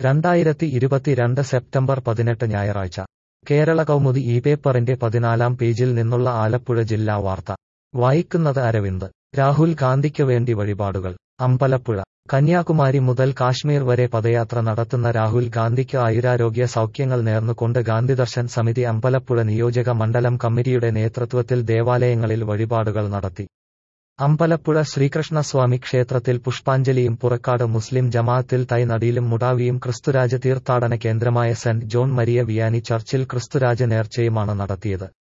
രണ്ടായിരത്തി ഇരുപത്തിരണ്ട് സെപ്റ്റംബർ പതിനെട്ട് ഞായറാഴ്ച കേരള കൗമുദി ഈ പേപ്പറിന്റെ പതിനാലാം പേജിൽ നിന്നുള്ള ആലപ്പുഴ ജില്ലാ വാർത്ത വായിക്കുന്നത് അരവിന്ദ് രാഹുൽ ഗാന്ധിക്ക് വേണ്ടി വഴിപാടുകൾ അമ്പലപ്പുഴ കന്യാകുമാരി മുതൽ കാശ്മീർ വരെ പദയാത്ര നടത്തുന്ന രാഹുൽ ഗാന്ധിക്ക് ആയുരാരോഗ്യ സൗഖ്യങ്ങൾ നേർന്നുകൊണ്ട് ഗാന്ധിദർശൻ സമിതി അമ്പലപ്പുഴ നിയോജക മണ്ഡലം കമ്മിറ്റിയുടെ നേതൃത്വത്തിൽ ദേവാലയങ്ങളിൽ വഴിപാടുകൾ നടത്തി അമ്പലപ്പുഴ ശ്രീകൃഷ്ണസ്വാമി ക്ഷേത്രത്തിൽ പുഷ്പാഞ്ജലിയും പുറക്കാട് മുസ്ലിം ജമാഅത്തിൽ തൈനടിയിലും മുടാവിയും ക്രിസ്തുരാജ തീർത്ഥാടന കേന്ദ്രമായ സെന്റ് ജോൺ മരിയ വിയാനി ചർച്ചിൽ ക്രിസ്തുരാജ നേർച്ചയുമാണ് നടത്തിയത്